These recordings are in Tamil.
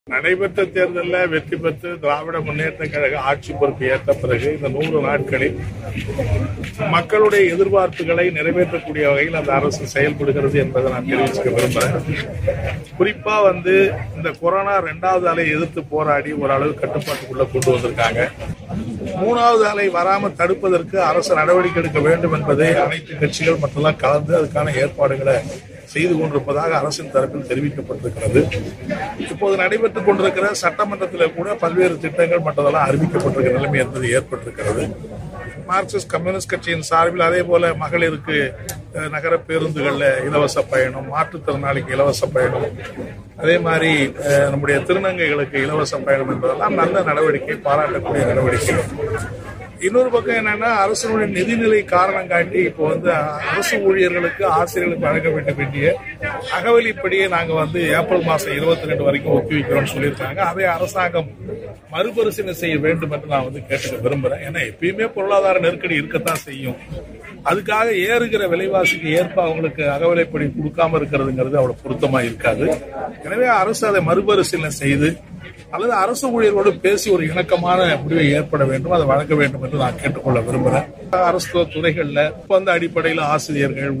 நடைபெற்ற தேர்தலில் வெற்றி பெற்று திராவிட முன்னேற்ற கழக ஆட்சி பொறுப்பு ஏற்ற பிறகு இந்த நூறு நாட்களில் மக்களுடைய எதிர்பார்ப்புகளை நிறைவேற்றக்கூடிய வகையில் அந்த அரசு செயல்படுகிறது என்பதை நான் தெரிவிச்சுக்க விரும்புகிறேன் குறிப்பா வந்து இந்த கொரோனா ரெண்டாவது அலை எதிர்த்து போராடி ஓரளவு கட்டுப்பாட்டுக்குள்ள கொண்டு வந்திருக்காங்க மூணாவது அலை வராமல் தடுப்பதற்கு அரசு நடவடிக்கை எடுக்க வேண்டும் என்பதை அனைத்து கட்சிகள் மற்றெல்லாம் கலந்து அதுக்கான ஏற்பாடுகளை செய்து கொண்டிருப்பதாக அரசின் தரப்பில் தெரிவிக்கப்பட்டிருக்கிறது இப்போது நடைபெற்றுக் கொண்டிருக்கிற சட்டமன்றத்தில் கூட பல்வேறு திட்டங்கள் மற்றதெல்லாம் அறிவிக்கப்பட்டிருக்கிற நிலைமை என்பது ஏற்பட்டிருக்கிறது மார்க்சிஸ்ட் கம்யூனிஸ்ட் கட்சியின் சார்பில் அதே போல மகளிருக்கு அஹ், நகர பேருந்துகள்ல இலவச பயணம் மாற்றுத்திறனாளிக்கு இலவச பயணம் அதே மாதிரி அஹ், நம்முடைய திருநங்கைகளுக்கு இலவச பயணம் என்பதெல்லாம் நல்ல நடவடிக்கை பாராட்டக்கூடிய நடவடிக்கை இன்னொரு பக்கம் என்னன்னா அரசனுடைய நிதிநிலை காரணம் காட்டி இப்போ வந்து அரசு ஊழியர்களுக்கு ஆசிரியர்களுக்கு வழங்க வேண்ட வேண்டிய அகவலிப்படியே நாங்க வந்து ஏப்ரல் மாசம் இருபத்தி ரெண்டு வரைக்கும் ஒத்திவைக்கிறோம்னு சொல்லியிருக்காங்க அதை அரசாங்கம் மறுபரிசீலனை செய்ய வேண்டும் என்று நான் வந்து கேட்டுக்க விரும்புறேன் ஏன்னா எப்பயுமே பொருளாதார நெருக்கடி இருக்கத்தான் செய்யும் அதுக்காக ஏறுகிற விலைவாசிக்கு ஏற்ப அவங்களுக்கு அகவிலைப்படி கொடுக்காம இருக்கிறதுங்கிறது அவ்வளவு பொருத்தமா இருக்காது எனவே அரசு அதை மறுபரிசீலனை செய்து அல்லது அரசு ஊழியர்களோடு பேசி ஒரு இணக்கமான முடிவை ஏற்பட வேண்டும் அதை வழங்க வேண்டும் என்று நான் கேட்டுக்கொள்ள விரும்புகிறேன் அரசு துறைகள்ல ஒப்பந்த அடிப்படையில் ஆசிரியர்கள்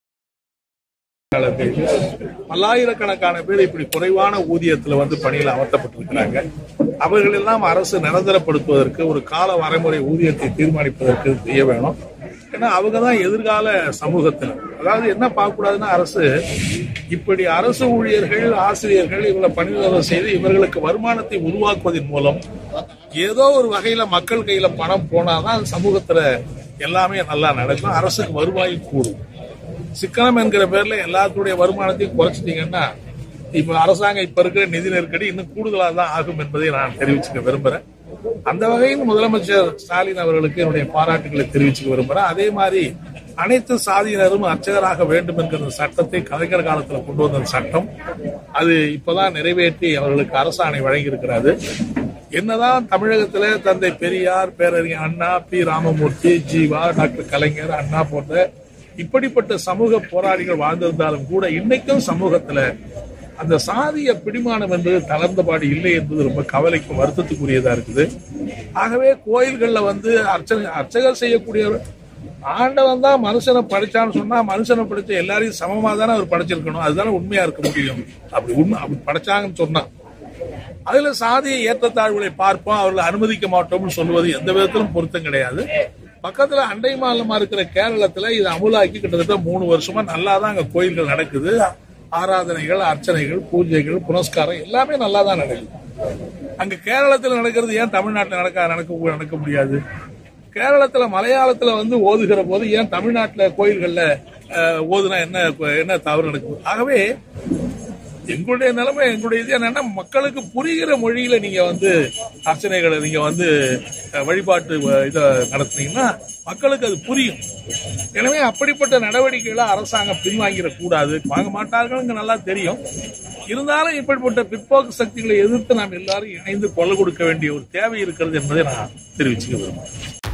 பல்லாயிரக்கணக்கான பேர் இப்படி குறைவான ஊதியத்துல வந்து பணியில் அமர்த்தப்பட்டிருக்கிறாங்க அவர்கள் எல்லாம் அரசு நிரந்தரப்படுத்துவதற்கு ஒரு கால வரைமுறை ஊதியத்தை தீர்மானிப்பதற்கு செய்ய வேணும் ஏன்னா அவங்க தான் எதிர்கால சமூகத்தில் அதாவது என்ன பார்க்கக்கூடாதுன்னா அரசு இப்படி அரசு ஊழியர்கள் ஆசிரியர்கள் இவங்களை பணிநிலை செய்து இவர்களுக்கு வருமானத்தை உருவாக்குவதன் மூலம் ஏதோ ஒரு வகையில மக்கள் கையில பணம் போனாதான் சமூகத்துல எல்லாமே நல்லா நடக்கும் அரசுக்கு வருவாய் கூடும் சிக்கனம் என்கிற பேர்ல எல்லாத்துடைய வருமானத்தையும் குறைச்சிட்டீங்கன்னா இப்ப அரசாங்கம் இப்ப இருக்கிற நிதி நெருக்கடி இன்னும் கூடுதலாக தான் ஆகும் என்பதை நான் தெரிவிச்சுக்க விரும்புறேன் அந்த வகையில் முதலமைச்சர் ஸ்டாலின் அவர்களுக்கு என்னுடைய பாராட்டுகளை தெரிவிச்சுக்க விரும்புறேன் அதே மாதிரி அனைத்து சாதியினரும் அர்ச்சகராக வேண்டும் என்கிற சட்டத்தை கலைஞர் காலத்துல கொண்டு வந்த சட்டம் அது இப்பதான் நிறைவேற்றி அவர்களுக்கு அரசாணை வழங்கியிருக்கிறது என்னதான் தமிழகத்துல தந்தை பெரியார் பேரறிஞர் அண்ணா பி ராமமூர்த்தி ஜீவா டாக்டர் கலைஞர் அண்ணா போன்ற இப்படிப்பட்ட சமூக போராளிகள் வாழ்ந்திருந்தாலும் கூட இன்னைக்கும் சமூகத்துல அந்த சாதிய பிடிமானம் என்பது தளர்ந்தபாடு இல்லை என்பது ரொம்ப கவலைக்கும் வருத்தத்துக்குரியதா இருக்குது ஆகவே கோயில்கள்ல வந்து அர்ச்சனை அர்ச்சகர் செய்யக்கூடிய ஆண்டவன் தான் மனுஷனை படைச்சான்னு சொன்னா மனுஷனை படைச்ச எல்லாரையும் சமமா தானே அவர் படைச்சிருக்கணும் அதுதானே உண்மையா இருக்க முடியும் அப்படி உண்மை அப்படி படைச்சாங்கன்னு சொன்னா அதுல சாதிய ஏற்றத்தாழ்வுகளை பார்ப்போம் அவர்களை அனுமதிக்க மாட்டோம்னு சொல்லுவது எந்த விதத்திலும் பொருத்தம் கிடையாது பக்கத்துல அண்டை மாநிலமா இருக்கிற கேரளத்துல இது அமுலாக்கி கிட்டத்தட்ட மூணு வருஷமா நல்லா தான் அங்க கோயில்கள் நடக்குது ஆராதனைகள் அர்ச்சனைகள் பூஜைகள் புனஸ்காரம் எல்லாமே நல்லா தான் நடக்குது அங்க கேரளத்துல நடக்கிறது ஏன் தமிழ்நாட்டில் நடக்க நடக்க நடக்க முடியாது கேரளத்துல மலையாளத்துல வந்து ஓதுகிற போது ஏன் தமிழ்நாட்டுல கோயில்கள்ல அஹ், ஓதுனா என்ன என்ன தவறு நடக்குது ஆகவே எங்களுடைய நிலைமை எங்களுடைய இது என்னன்னா மக்களுக்கு புரிகிற மொழியில நீங்க வந்து அர்ச்சனைகளை நீங்க வந்து அஹ், வழிபாட்டு அஹ், இதை நடத்துனீங்கன்னா மக்களுக்கு அது புரியும் எனவே அப்படிப்பட்ட நடவடிக்கைகளை அரசாங்கம் பின்வாங்கிடக் கூடாது வாங்க மாட்டார்கள் நல்லா தெரியும் இருந்தாலும் இப்படிப்பட்ட பிற்போக்கு சக்திகளை எதிர்த்து நாம் எல்லாரும் இணைந்து கொள்ள கொடுக்க வேண்டிய ஒரு தேவை இருக்கிறது என்பதை நான் தெரிவிச்சுக்க விரும்புகிறேன்